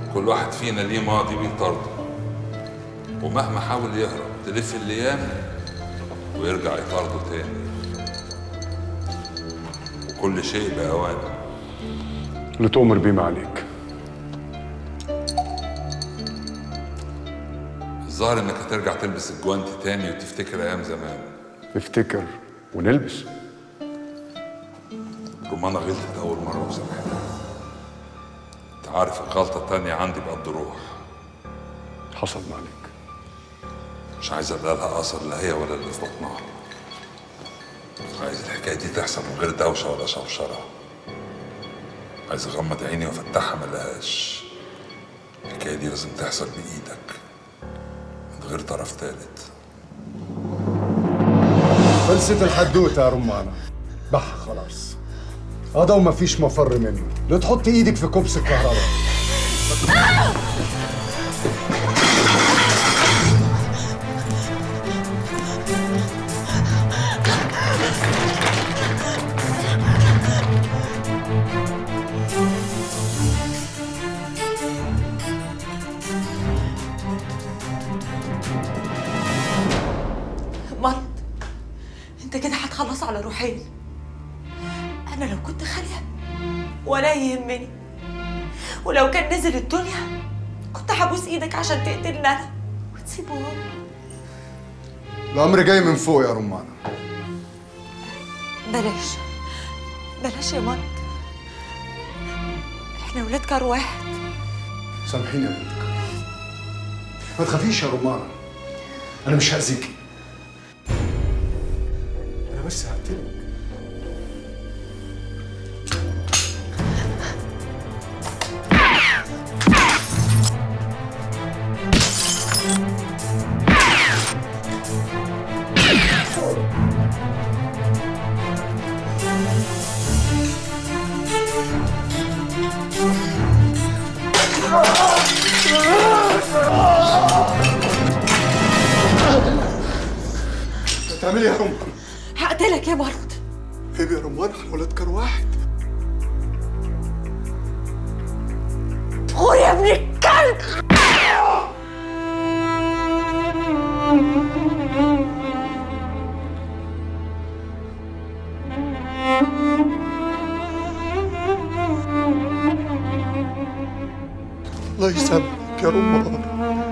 كل واحد فينا ليه ماضي بيطارده ومهما حاول يهرب تلف الايام ويرجع يطارده تاني وكل شيء بأوانه اللي تؤمر بيه ما عليك الظاهر انك هترجع تلبس الجوانتي تاني وتفتكر ايام زمان نفتكر ونلبس رومانا غلطت اول مره وسامحتها انت عارف الغلطه التانيه عندي بقد روح حصل ما عليك مش عايز ابقى لها اثر لا هي ولا اللي في بطنها عايز الحكايه دي تحصل من غير دوشه ولا شوشره عايز اغمض عيني وافتحها ملهاش الحكايه دي لازم تحصل بايدك من غير طرف تالت خلصت الحدوته يا رمانه بح خلاص هذا وما فيش مفر منه لا تحط ايدك في كبس الكهرباء مرض انت كده هتخلص على روحين انا لو كنت خاليه ولا يهمني ولو كان نزل الدنيا كنت هبوس ايدك عشان تقتلني انا وتسيبه هو الامر جاي من فوق يا رمانه بلاش بلاش يا مرض احنا ولاد كار واحد سامحيني يا بنتك ما تخافيش يا رمانه انا مش هاذيكي انا بس هقتلك بتعملي إيه يا رمانه هقتلك يا مرض عيب يا رمانه احنا ولاد كار واحد غور يا ابن الكلب الله يسامحك يا رمانه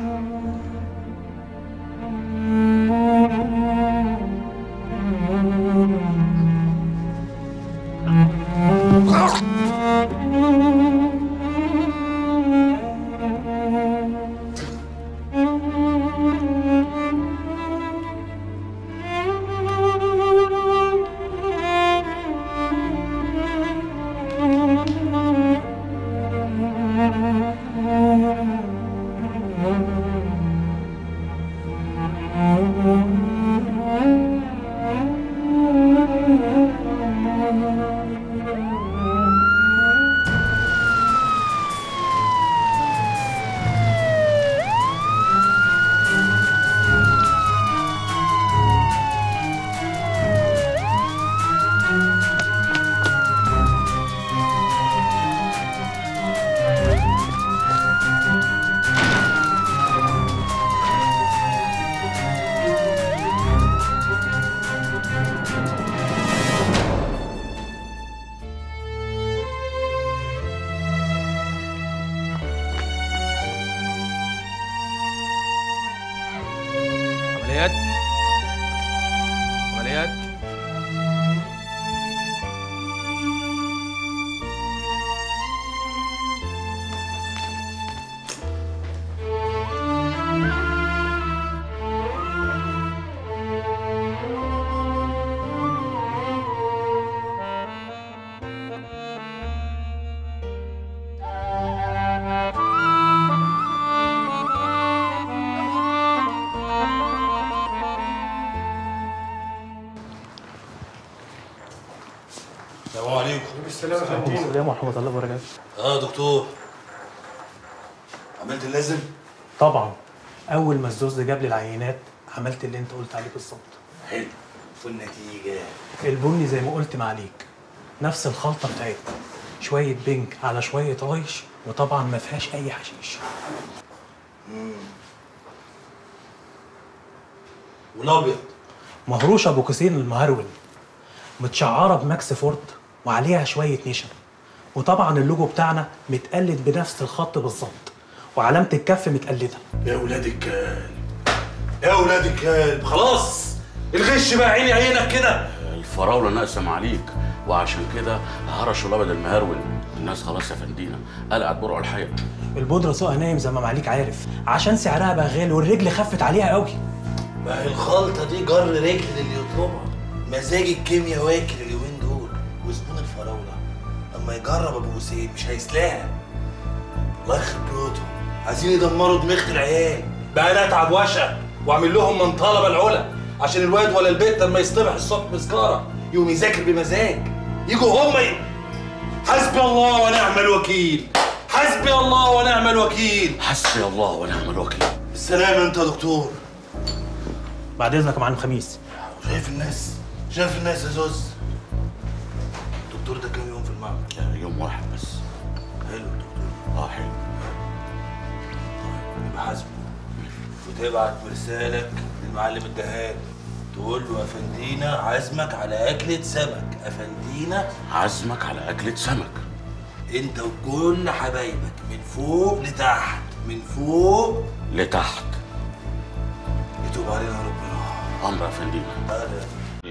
عمليات عمليات السلام عليكم السلام ورحمة الله وبركاته اه دكتور عملت اللازم طبعا أول ما الزوز جاب لي العينات عملت اللي أنت قلت عليه بالظبط حلو والنتيجة البني زي ما قلت معاليك نفس الخلطة بتاعتنا شويه بنك على شويه عيش وطبعا ما فيهاش اي حشيش والابيض مهروشه ابو كوسين المهرول متشعره بماكس فورد وعليها شويه نشا وطبعا اللوجو بتاعنا متقلد بنفس الخط بالظبط وعلامه الكف متقلده يا ولاد الكلب يا ولاد الكلب خلاص الغش بقى عيني عينك كده الفراولة ناقصة عليك وعشان كده هرشوا الأبد المهرول الناس خلاص يا فندينا قلعت برع الحيط البودره سوقها نايم زي ما معاليك عارف عشان سعرها بقى غالي والرجل خفت عليها قوي ما هي الخلطة دي جر رجل اللي يطلبها مزاج الكيمياء واكل اليومين دول وزبون الفراولة اما يجرب ابو حسين مش هيسلاها الله يخرب بيوتهم عايزين يدمروا دماغ العيال بقى انا اتعب واشقى واعمل لهم من طلب العلا عشان الواد ولا البيت لما يصطبح الصبح مسكارة يقوم يذاكر بمزاج يجوا هم ي... حسبي الله ونعم الوكيل حسبي الله ونعم الوكيل حسبي الله ونعم الوكيل بالسلامة انت يا دكتور بعد اذنك يا معلم خميس شايف الناس شايف الناس يا زوز الدكتور ده كام يوم في المعمل لا، يوم واحد بس حلو الدكتور اه حلو طيب يبقى حاسبه وتبعت برسالك للمعلم الدهان تقول له افندينا عازمك على اكلة سمك افندينا عزمك على أكلة سمك انت وكل حبايبك من فوق لتحت من فوق لتحت يتوب علينا ربنا أمر يا فندينا تعالى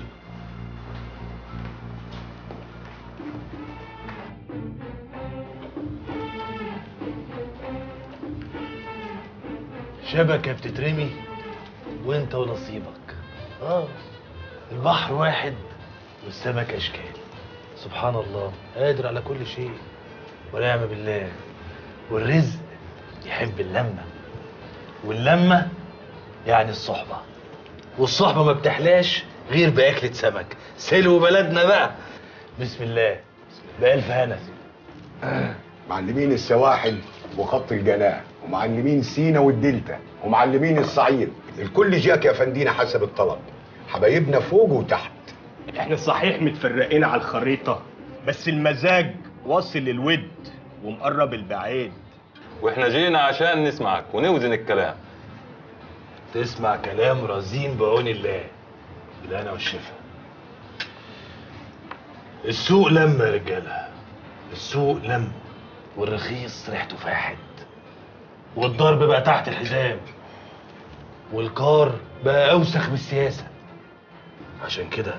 شبكة بتترمي وانت ونصيبك اه البحر واحد والسمك اشكال سبحان الله قادر على كل شيء ونعم بالله والرزق يحب اللمة واللمة يعني الصحبة والصحبة ما بتحلاش غير بأكلة سمك سلو بلدنا بقى بسم الله بألف هنا معلمين السواحل وخط الجناح ومعلمين سينا والدلتا ومعلمين الصعيد الكل جاك يا فندينا حسب الطلب حبايبنا فوق وتحت احنا صحيح متفرقين على الخريطة بس المزاج واصل للود ومقرب البعيد واحنا جينا عشان نسمعك ونوزن الكلام تسمع كلام رزين بعون الله بالهنا والشفا السوق لم يا رجاله السوق لم والرخيص ريحته فاحت والضرب بقى تحت الحزام والكار بقى اوسخ من السياسه عشان كده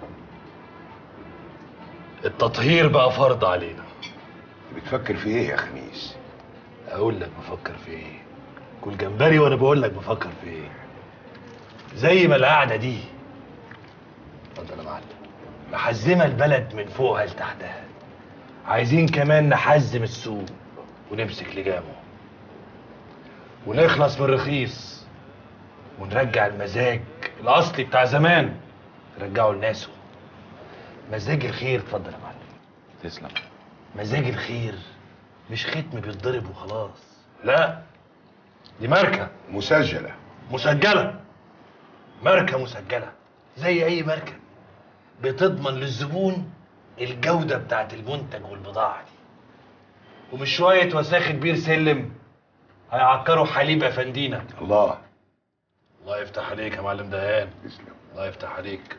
التطهير بقى فرض علينا بتفكر في ايه يا خميس اقول لك بفكر في ايه كل جمبري وانا بقول لك بفكر في ايه زي ما القعده دي اتفضل يا معلم محزمه البلد من فوقها لتحتها عايزين كمان نحزم السوق ونمسك لجامه ونخلص من الرخيص ونرجع المزاج الاصلي بتاع زمان نرجعه لناسه مزاج الخير اتفضل يا معلم تسلم مزاج الخير مش ختم بيتضرب وخلاص لا دي ماركة مسجلة مسجلة ماركة مسجلة زي أي ماركة بتضمن للزبون الجودة بتاعت المنتج والبضاعة دي ومش شوية وساخة بير سلم هيعكروا حليب أفندينا الله الله يفتح عليك يا معلم دهان تسلم الله يفتح عليك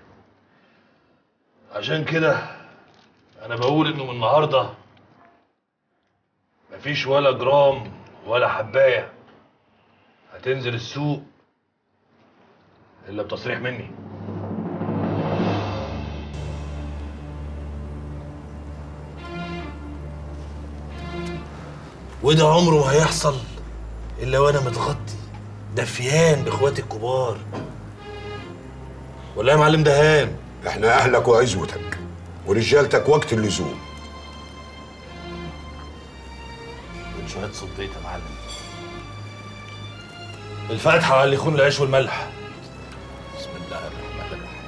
عشان كده انا بقول انه من النهارده مفيش ولا جرام ولا حبايه هتنزل السوق الا بتصريح مني وده عمره ما هيحصل الا وانا متغطي دفيان باخواتي الكبار ولا يا معلم دهان احنا اهلك وعزوتك ورجالتك وقت اللزوم من شوية صبيت يا معلم الفاتحة على اللي يخون العيش والملح بسم الله الرحمن الرحيم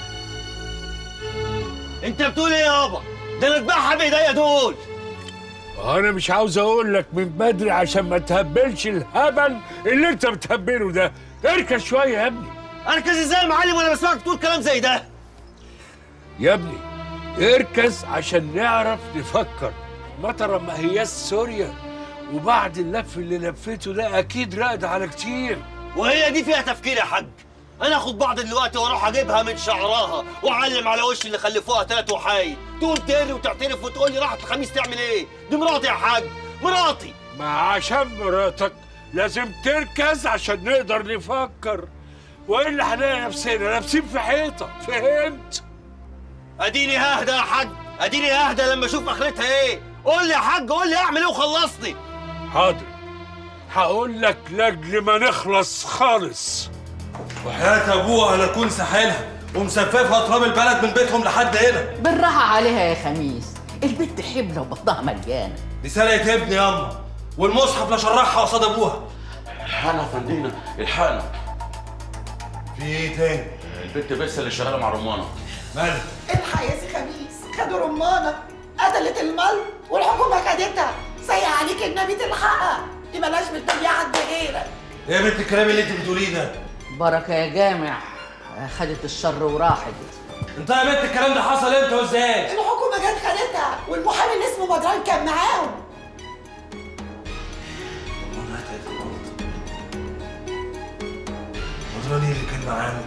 انت بتقول ايه يابا ده انا اذبحها بايديا دول انا مش عاوز اقول لك من بدري عشان ما تهبلش الهبل اللي انت بتهبله ده اركز شويه يا ابني اركز ازاي يا معلم وانا بسمعك تقول كلام زي ده يا ابني اركز عشان نعرف نفكر مطره ما هي سوريا وبعد اللف اللي لفيته ده اكيد راقد على كتير وهي دي فيها تفكير يا حاج انا اخد بعض دلوقتي واروح اجيبها من شعرها واعلم على وش اللي خلفوها تلات وحايد تقول تاني وتعترف وتقول لي راحت الخميس تعمل ايه دي مراتي يا حاج مراتي ما عشان مراتك لازم تركز عشان نقدر نفكر والا هنلاقي نفسنا لابسين في حيطه فهمت اديني ههدى يا حاج اديني ههدى لما اشوف اخرتها ايه قول لي يا حاج قول لي اعمل ايه وخلصني حاضر هقول لك لاجل ما نخلص خالص وحياة ابوها لا اكون ساحلها ومسففها تراب البلد من بيتهم لحد هنا بالراحة عليها يا خميس البنت حبلة وبطنها مليانة دي سرقة ابني ياما والمصحف لا شرحها قصاد ابوها الحقنا يا فندينا الحقنا في ايه تاني؟ البنت بس اللي شغاله مع رمانه مالك؟ الحق يا سي خميس خدوا رمانة قتلت المال والحكومة خدتها سيء عليك النبي تلحقها دي بلاش بتبيع حد غيرك ايه يا بنت الكلام اللي انت بتقوليه ده؟ بركة يا جامع خدت الشر وراحت انت يا بنت الكلام ده حصل امتى وازاي؟ الحكومة جت خدتها والمحامي اللي اسمه بدران كان معاهم مدراني اللي كان معاهم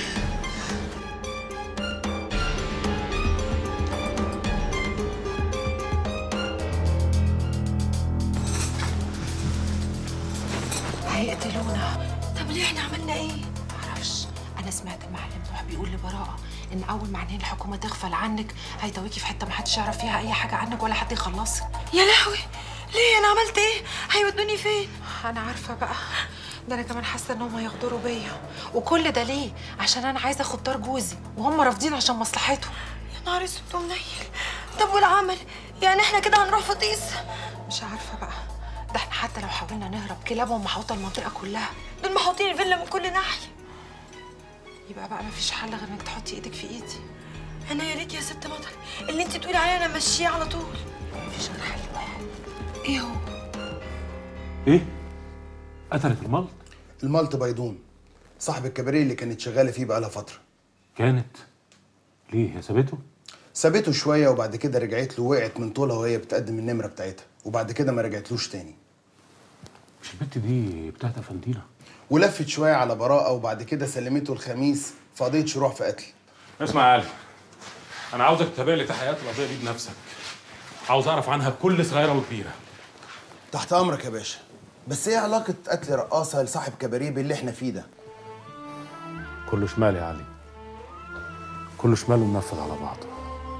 هيقتلونا طب ليه احنا عملنا ايه؟ معرفش انا سمعت المعلم نوح بيقول لبراءة ان اول ما عينين الحكومة تغفل عنك هيتويكي في حتة محدش يعرف فيها اي حاجة عنك ولا حد يخلصك يا لهوي ليه انا عملت ايه؟ هيودوني فين؟ انا عارفة بقى ده انا كمان حاسة ان هم هيغدروا بيا وكل ده ليه؟ عشان انا عايزة اخد دار جوزي وهم رافضين عشان مصلحتهم يا نهار اسود ومنيل طب والعمل؟ يعني احنا كده هنروح فطيس مش عارفة بقى ده احنا حتى لو حاولنا نهرب كلابهم محوطة المنطقة كلها دول محوطين الفيلا من كل ناحية يبقى بقى مفيش حل غير انك تحطي ايدك في ايدي انا يا ريت يا ست مطر اللي انت تقولي عليه انا ماشيه على طول مفيش غير حل واحد ايه هو ايه؟ قتلت الملط؟ المالت بيضون صاحب الكباريه اللي كانت شغاله فيه بقالها فتره كانت ليه هي سابته؟ سابته شويه وبعد كده رجعت له وقعت من طولها وهي بتقدم النمره بتاعتها وبعد كده ما رجعتلوش تاني مش البت دي بتاعت افندينا ولفت شويه على براءه وبعد كده سلمته الخميس في قضيه شروع في قتل اسمع يا علي انا عاوزك تتابع لي تحقيقات القضيه دي بنفسك عاوز اعرف عنها كل صغيره وكبيره تحت امرك يا باشا بس ايه علاقه قتل رقاصه لصاحب كباريه باللي احنا فيه ده كله شمال يا علي كله شمال ومنفذ على بعضه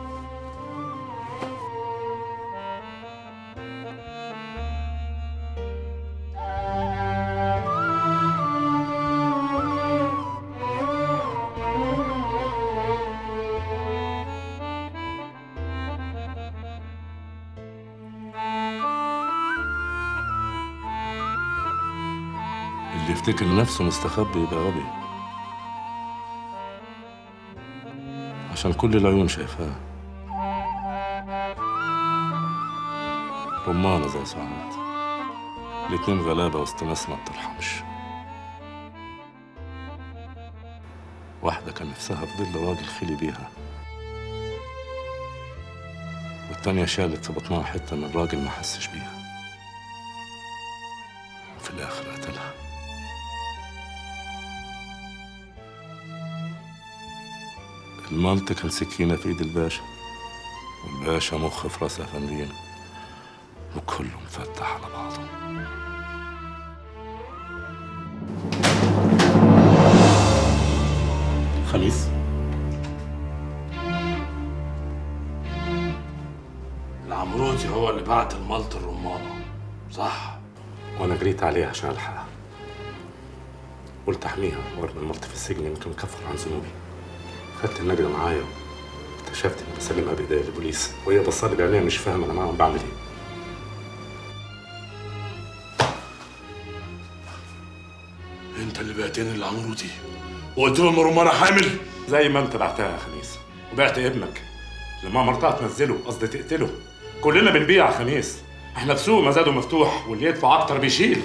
اللي يفتكر نفسه مستخبي يبقى غبي عشان كل العيون شايفاه رمانة زي سعاد الاتنين غلابة وسط ناس ما بترحمش واحدة كان نفسها في ظل راجل خلي بيها والتانية شالت في بطنها حتة من الراجل ما حسش بيها وفي الآخر قتلها المالت كان سكينة في إيد الباشا والباشا مخ في راس أفندينا وكله مفتح على بعضه خميس العمروتي هو اللي بعت الملط الرمانة صح وانا جريت عليها عشان الحقها قلت احميها وارمي الملط في السجن يمكن اكفر عن ذنوبي خدت النجدة معايا اكتشفت اني بسلمها بايديا للبوليس وهي بصالي بعينيها مش فاهمه انا معاهم بعمل ايه انت اللي بعتني لعمروتي وقلت له ان رمانة حامل زي ما انت بعتها يا خميس وبعت ابنك لما مرتها تنزله قصدي تقتله كلنا بنبيع يا خميس احنا في سوق مزاده مفتوح واللي يدفع اكتر بيشيل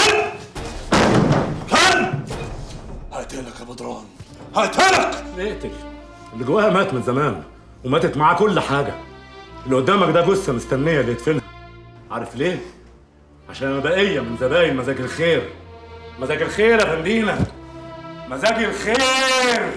هقتلك يا بدران هقتلك اقتل اللي جواها مات من زمان وماتت معاه كل حاجه اللي قدامك ده جثه مستنيه اللي يدفنها عارف ليه عشان انا بقيه من زباين مزاج الخير مزاج الخير يا فندينا مزاج الخير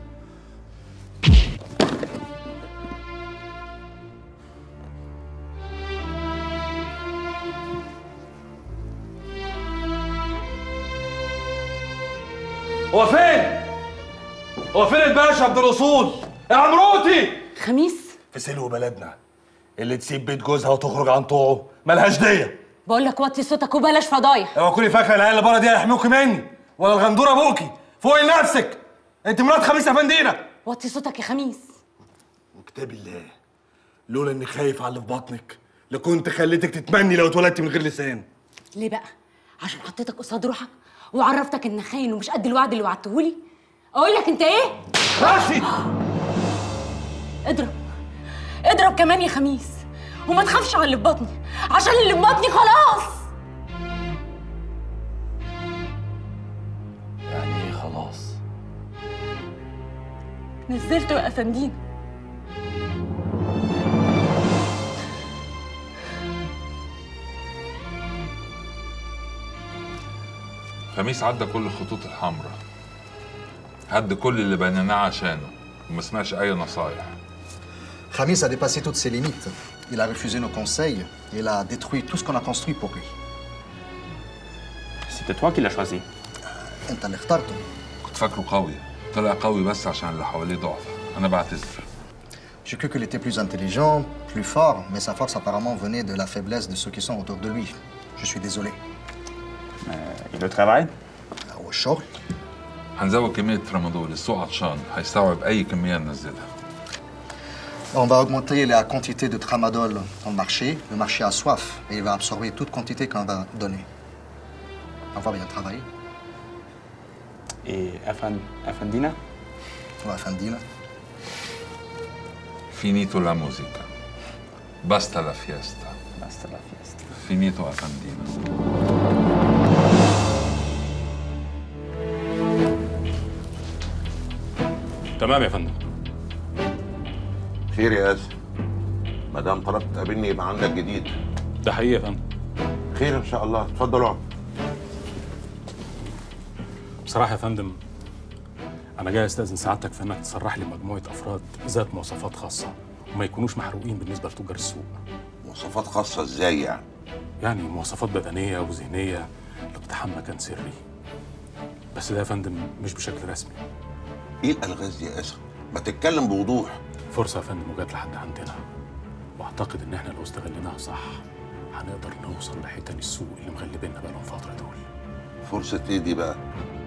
هو فين؟ هو فين الباشا عبد الاصول؟ يا عمروتي خميس في سلو بلدنا اللي تسيب بيت جوزها وتخرج عن طوعه ملهاش ديه بقول لك وطي صوتك وبلاش فضايح اوعى تكوني فاكره العيال اللي بره دي هيحموكي مني ولا الغندوره ابوكي فوقي لنفسك انت مرات خميس افندينا وطي صوتك يا خميس وكتاب الله لولا اني خايف على اللي في بطنك لكنت خليتك تتمني لو اتولدت من غير لسان ليه بقى عشان حطيتك قصاد روحك وعرفتك انك خاين ومش قد الوعد اللي وعدتهولي اقول لك انت ايه راسي اضرب اضرب كمان يا خميس وما تخافش على اللي في بطني عشان اللي في بطني خلاص يعني ايه خلاص نزلته يا افندينا خميس عدى كل الخطوط الحمراء هد كل اللي بنيناه عشانه وما سمعش اي نصايح Khamis a dépassé toutes ses limites. Il a refusé nos conseils. Il a détruit tout ce qu'on a construit pour lui. C'était toi qui l'as choisi. انت اللي اخترته. كنت فاكره قوي طلع قوي بس عشان اللي حواليه ضعف انا بعتذر J'ai cru qu'il était plus intelligent, plus fort, mais sa force apparemment venait de la faiblesse de ceux qui sont autour de lui. Je suis désolé. Et le travail والشغل هنزود كمية ترامادول السوق عطشان هيستوعب أي كمية ننزلها On va augmenter la quantité de tramadol dans le marché. Le marché a soif et il va absorber toute quantité qu'on va donner. On va bien travailler. Et Afan- Afandina Ouais, Fandina. Finito la musica. Basta la fiesta. Basta la fiesta. Finito Afandina. تمام يا فندم خير يا اسف ما دام طلبت تقابلني يبقى عندك جديد ده حقيقي يا فندم خير ان شاء الله اتفضل اقعد بصراحه يا فندم انا جاي استاذن سعادتك في انك تصرح لي مجموعه افراد ذات مواصفات خاصه وما يكونوش محروقين بالنسبه لتجار السوق مواصفات خاصه ازاي يعني يعني مواصفات بدنيه وذهنيه لاقتحام مكان سري بس ده يا فندم مش بشكل رسمي ايه الالغاز دي يا اسف ما تتكلم بوضوح فرصه يا فندم وجات لحد عندنا واعتقد ان احنا لو استغليناها صح هنقدر نوصل لحيتان السوق اللي مغلبيننا بقالهم فتره دول فرصه ايه دي بقى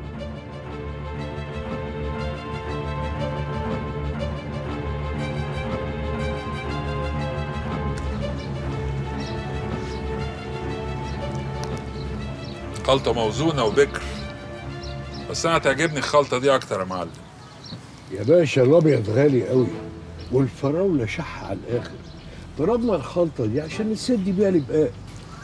خلطة موزونة وبكر بس أنا تعجبني الخلطة دي أكتر يا معلم يا باشا الابيض غالي قوي والفراوله شح على الاخر ضربنا الخلطه دي عشان نسد بيها البقاء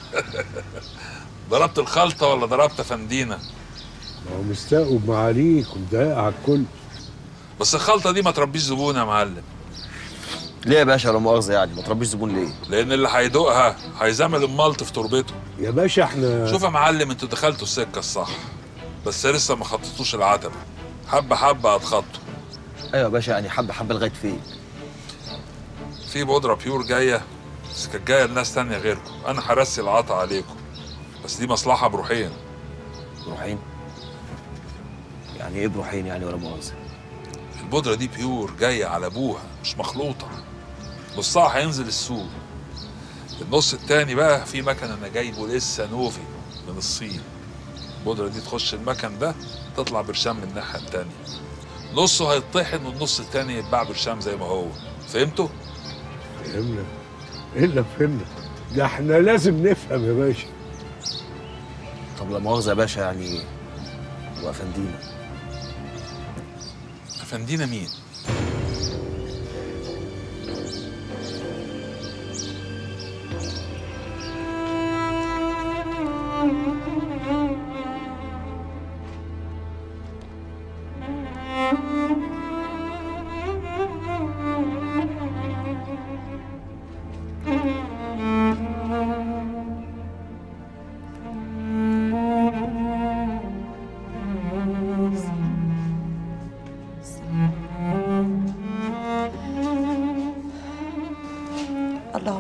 ضربت الخلطة ولا ضربت فندينة ما هو مستقب معاليك ومضايق على الكل بس الخلطة دي ما تربيش زبون يا معلم ليه يا باشا لا مؤاخذه يعني ما تربيش زبون ليه؟ لأن اللي هيدوقها هيزمل الملط في تربته يا باشا احنا شوف يا معلم انتوا دخلتوا السكة الصح بس لسه ما خططوش العتبة حبة حبة هتخطوا ايوه يا باشا يعني حبه حبه لغايه فين؟ في بودرة بيور جاية بس كانت جاية لناس تانية غيركم أنا هرسي العطا عليكم بس دي مصلحة بروحين بروحين؟ يعني ايه بروحين يعني ولا مؤاخذه؟ البودرة دي بيور جاية على أبوها مش مخلوطة نصها هينزل السوق النص التاني بقى في مكن أنا جايبه لسه نوفي من الصين البودرة دي تخش المكن ده تطلع برشام من الناحية التانية نصه هيطحن والنص التاني يتباع برشام زي ما هو فهمتوا؟ فهمنا الا فهمنا ده احنا لازم نفهم يا باشا طب لا مؤاخذه يا باشا يعني وافندينا أفندينا مين؟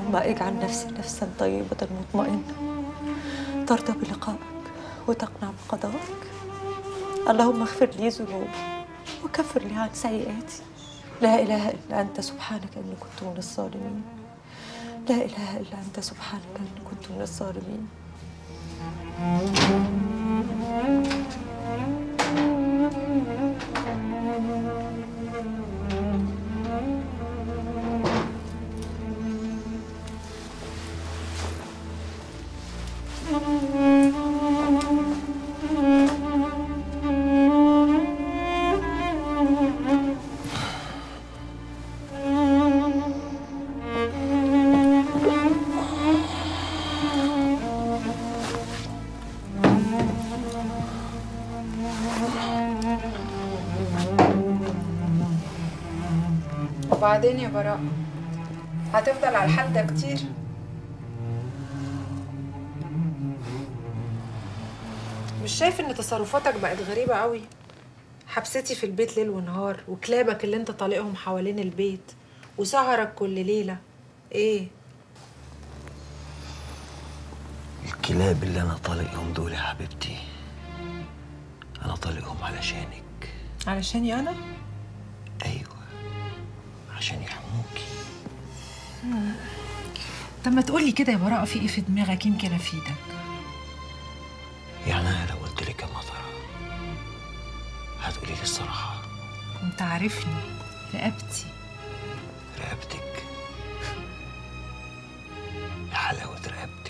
اللهم اجعل نفسي نفسا طيبة مطمئنة ترضى بلقائك وتقنع بقضائك اللهم اغفر لي ذنوبي وكفر لي عن سيئاتي لا إله إلا أنت سبحانك إني كنت من الظالمين لا إله إلا أنت سبحانك إني كنت من الظالمين وبعدين يا براء هتفضل على الحال ده كتير مش شايف ان تصرفاتك بقت غريبة قوي حبستي في البيت ليل ونهار وكلابك اللي انت طالقهم حوالين البيت وسهرك كل ليلة ايه الكلاب اللي انا طالقهم دول يا حبيبتي انا طالقهم علشانك علشاني انا ايوه عشان يحموكي مم. طب ما تقولي كده يا براءة في ايه في دماغك يمكن افيدك يعني انا لو قلت لك يا مطره هتقولي لي الصراحه انت عارفني رقبتي رقبتك يا حلاوه رقبتك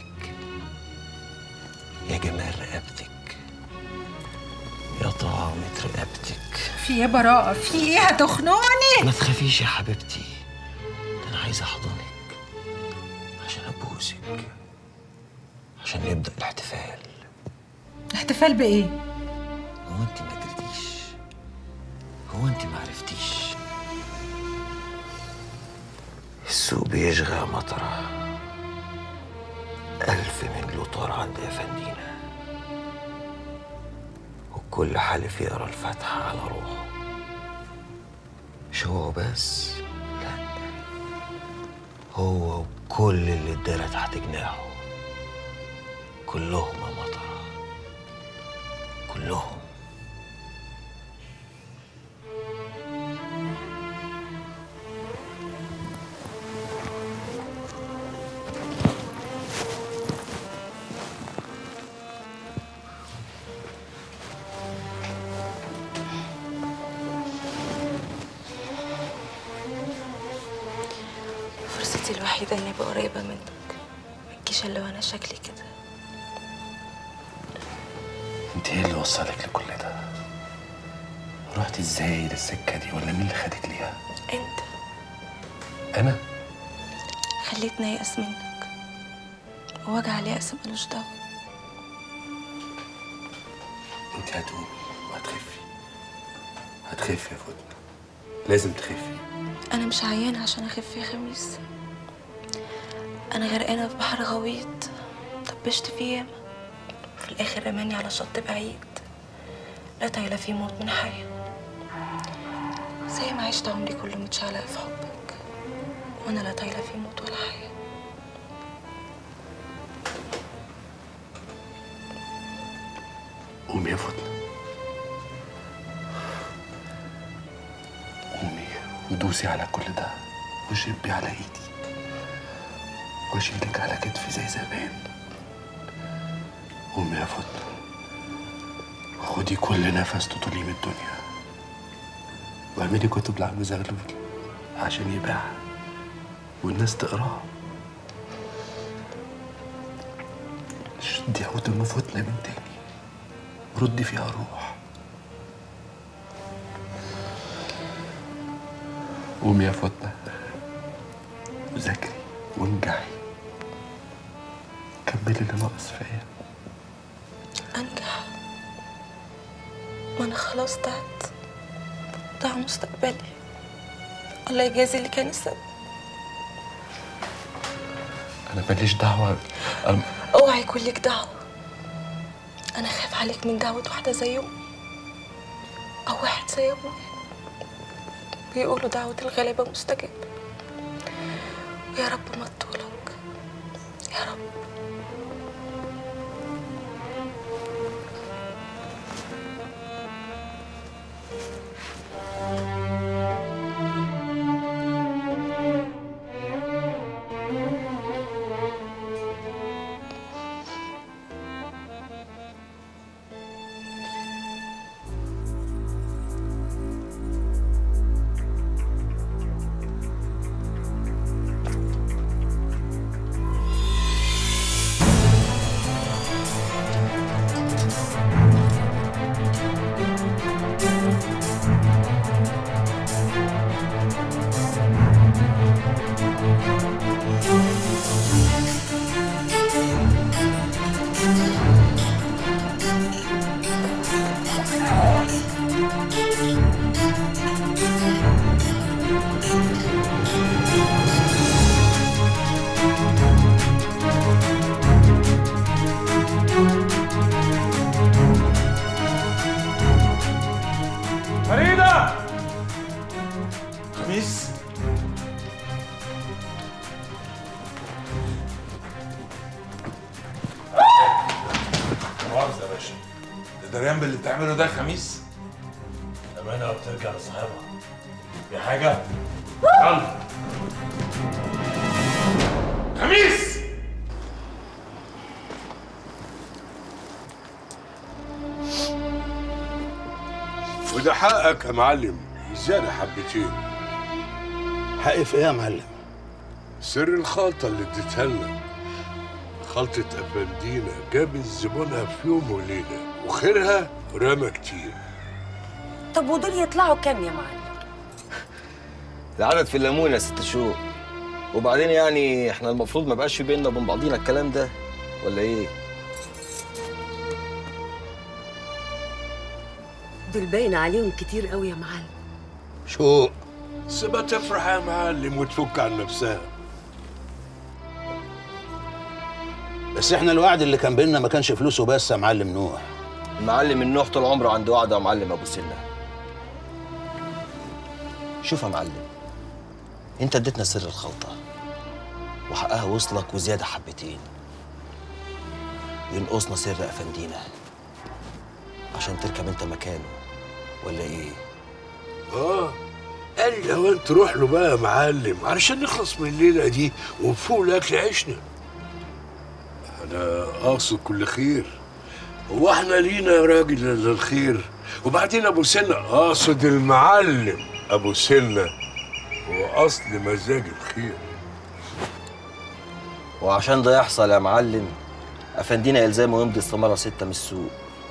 يا جمال رقبتك يا طعمة رقبتك في ايه يا براءة في ايه هتخنقني ما تخافيش يا حبيبتي ده انا عايز احضنك عشان ابوسك عشان نبدا الاحتفال احتفال بايه هو انت ما درتيش هو انت ما عرفتيش السوق بيشغى يا مطرة ألف من لوطار عند أفندينا وكل حالف يقرا الفاتحة على روحه مش هو بس لا هو وكل اللي اتدرى تحت جناحه كلهم يا مطرة كلهم فرصتي الوحيدة إني أبقى قريبة منك متجيش إلا وأنا شكلي كده انت ايه اللي وصلك لكل ده؟ رحت ازاي للسكه دي ولا مين اللي خدك ليها؟ أنت انا؟ خليتني أيأس منك ووجع اليأس ملوش دواء انت هتقومي وهتخفي هتخفي يا فاطمه لازم تخفي أنا مش عيانة عشان أخف يا خميس أنا غرقانة في بحر غويط طبشت فيه ياما في الآخر رماني على شط بعيد لا طايلة فيه موت من حياة زي ما عشت عمري كله متشعلقة في حبك وأنا لا طايلة فيه موت ولا حياة قومي يا فاطمه قومي ودوسي على كل ده وشبي على ايدي واشيلك على كتفي زي زمان قومي يا فاطمه وخدي كل نفس تطوليه من الدنيا واعملي كتب لعم زغلول عشان يباع والناس تقراه شدي عود ام فاطمه من تاني وردي فيها روح قومي يا فاطمه وذاكري وانجحي كملي اللي ناقص فيا أنجح ما أنا خلاص ضعت ضاع مستقبلي الله يجازي اللي كان السبب انا ماليش دعوه أنا... اوعى يكون لك دعوة أنا خايف عليك من دعوة واحدة زي أمي أو واحد زي أبويا بيقولوا دعوة الغلابة مستجابة ويا رب ما تطولك فريدة خميس مؤاخذة يا باشا ده دريان باللي بتعمله ده يا خميس أمانة وبترجع لصاحبها في حاجة؟ يلا خميس وده حقك يا معلم زيادة حبتين حقي في إيه يا معلم؟ سر الخلطة اللي اديتها لنا خلطة أفندينا جابت زبونها في يوم وليلة وخيرها رمى كتير طب ودول يطلعوا كام يا معلم العدد في الليمون يا ست شو وبعدين يعني احنا المفروض ما بقاش في بيننا وبين بعضينا الكلام ده ولا ايه؟ دول باين عليهم كتير قوي يا معلم شو سيبها تفرح يا معلم وتفك عن نفسها بس احنا الوعد اللي كان بيننا ما كانش فلوسه بس يا معلم نوح المعلم النوح طول عمره عنده وعد يا معلم ابو سنه شوف يا معلم انت اديتنا سر الخلطه وحقها وصلك وزياده حبتين ينقصنا سر افندينا عشان تركب انت مكانه ولا ايه اه قال لي لو انت روح له بقى يا معلم علشان نخلص من الليله دي ونفوق لاكل عيشنا انا اقصد كل خير هو احنا لينا يا راجل الا الخير وبعدين ابو سنه اقصد المعلم ابو سنه هو اصل مزاج الخير وعشان ده يحصل يا معلم افندينا يلزمه يمضي استماره سته من السوق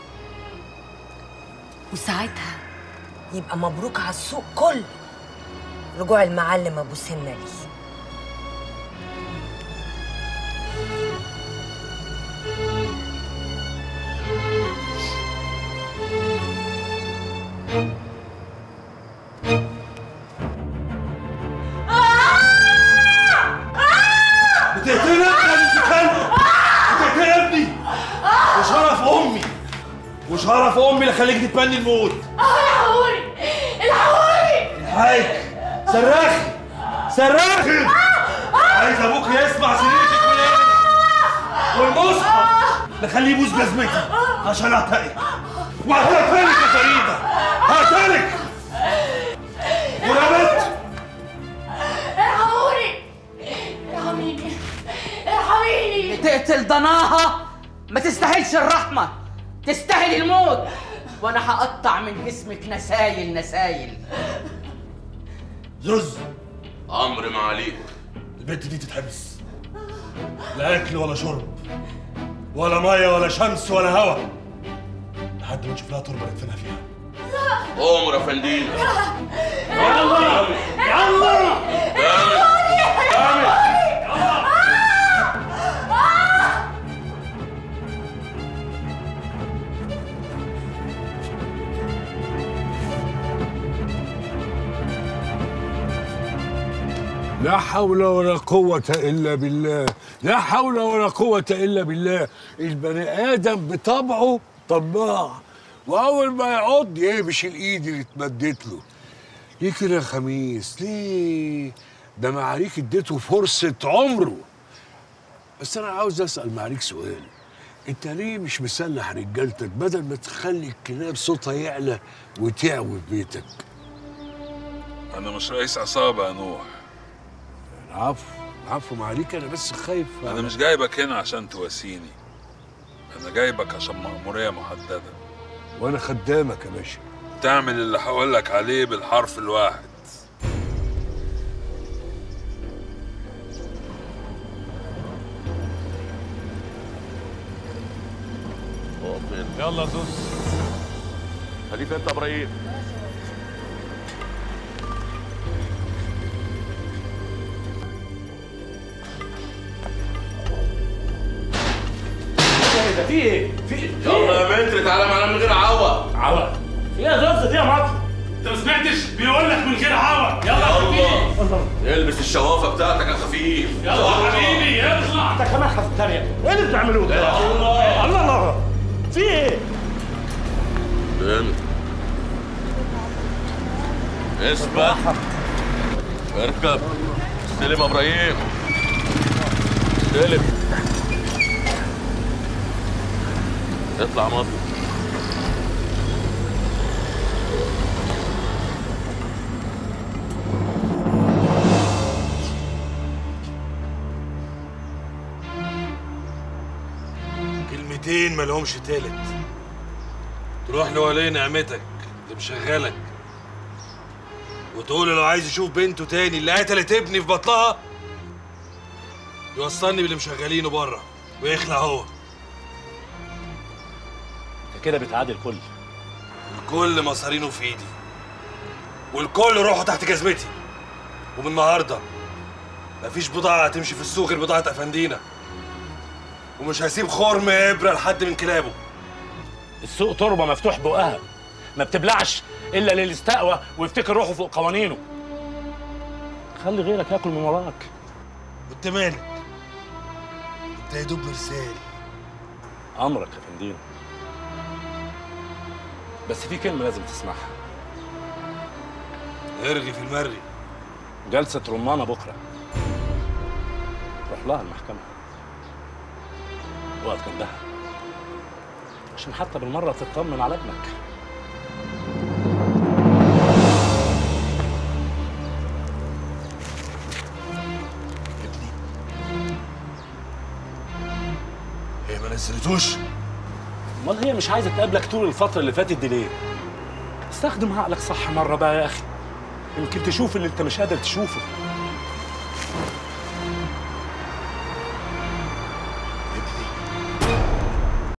وساعتها يبقى مبروك على السوق كله رجوع المعلم ابو سنه ليه بتقتلني انت يا بنت كلب بتقتلني يا ابني وشرف امي وشرف امي اللي خليك تتمني الموت الحقوني الحقوني الحاج صرخي صرخي عايز ابوك يسمع سريرتك من هنا والمصحف نخليه يبوس جزمتي عشان اعتقك وهقتلك يا فريده هقتلك ورمت الحقوني ارحميني ارحميني تقتل ضناها ما تستاهلش الرحمة تستاهل الموت وانا هقطع من جسمك نسايل نسايل زوز امر معاليك البنت دي تتحبس لا اكل ولا شرب ولا ميه ولا شمس ولا هوا لحد ما نشوف لها تربه ندفنها فيها امر يا فندينا يلا يلا لا حول ولا قوة إلا بالله لا حول ولا قوة إلا بالله البني آدم بطبعه طماع وأول ما يعض يهبش الإيد اللي اتمدت له ليه كده يا خميس ليه ده معاريك اديته فرصة عمره بس انا عاوز اسال معاليك سؤال انت ليه مش مسلح رجالتك بدل ما تخلي الكلاب صوتها يعلى وتعوي في بيتك انا مش رئيس عصابه يا نوح العفو العفو معاليك انا بس خايف انا مش جايبك هنا عشان تواسيني انا جايبك عشان مأمورية محددة وانا خدامك يا باشا تعمل اللي هقولك عليه بالحرف الواحد يلا يا زوز خليك انت يا ابراهيم ايه ده في ايه؟ في ايه؟ يلا يا متر تعالى معانا من غير عوق عوق في ايه يا زوز في يا مطر انت ما سمعتش بيقول لك من غير عوق يلا يا حبيبي البس الشوافه بتاعتك يا خفيف يلا يا حبيبي اطلع انت كمان هتتريق ايه اللي بتعملوه ده؟ الله الله الله في ايه؟ فين اثبت اركب استلم يا ابراهيم استلم اطلع مطر كلمتين مالهمش تالت تروح لولي نعمتك اللي مشغلك وتقول له لو عايز يشوف بنته تاني اللي قتلت ابني في بطنها يوصلني باللي مشغلينه بره ويخلع هو انت كده بتعادل الكل الكل مصارينه في ايدي والكل روحه تحت جزمتي ومن النهارده مفيش بضاعة هتمشي في السوق غير بضاعة أفندينا ومش هسيب خرم إبرة لحد من كلابه السوق تربه مفتوح بقها ما بتبلعش الا للي استقوى ويفتكر روحه فوق قوانينه خلي غيرك ياكل من وراك وانت مالك انت يا دوب مرسال امرك يا فندينا بس في كلمه لازم تسمعها ارغي في المري جلسه رمانه بكره روح لها المحكمه واقف جنبها عشان حتى بالمره تطمن على ابنك هي ما نزلتوش امال هي مش عايزه تقابلك طول الفتره اللي فاتت دي ليه استخدم عقلك صح مره بقى يا اخي يمكن تشوف اللي انت مش قادر تشوفه